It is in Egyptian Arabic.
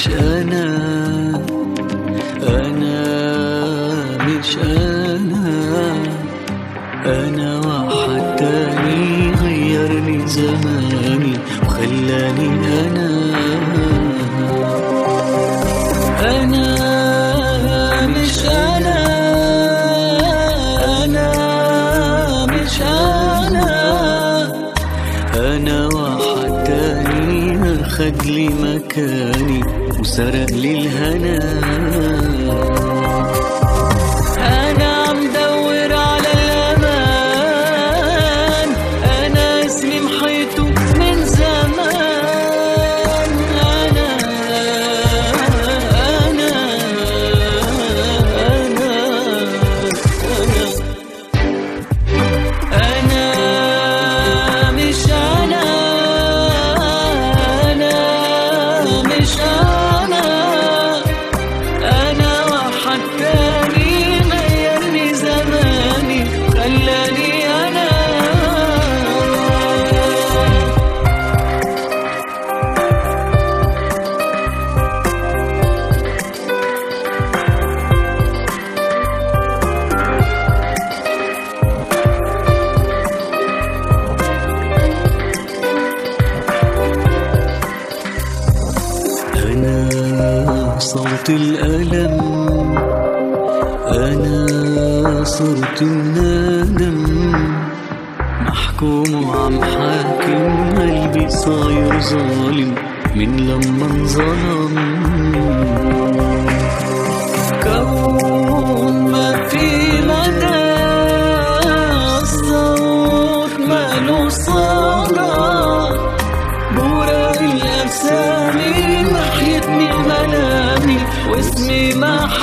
مش أنا أنا مش أنا أنا واحد تاني غيرني زماني وخلاني أنا أنا مش أنا أنا مش أنا أنا واحد تاني أخد لي مكاني وسرق لي الهنا أنا عم دور على الأمان أنا اسمي محيته من زمان أنا أنا أنا أنا أنا مش أنا أنا مش أنا أنا واحد تاني غيرني زماني خلاني أنا أنا صوت الألم أنا صرت الندم محكوم وعم حاكم قلبي صاير ظالم من لما انظلم كون ما في مدى الصوت ماله صلاة بورا الأسامي محيتني منامي واسمي محيا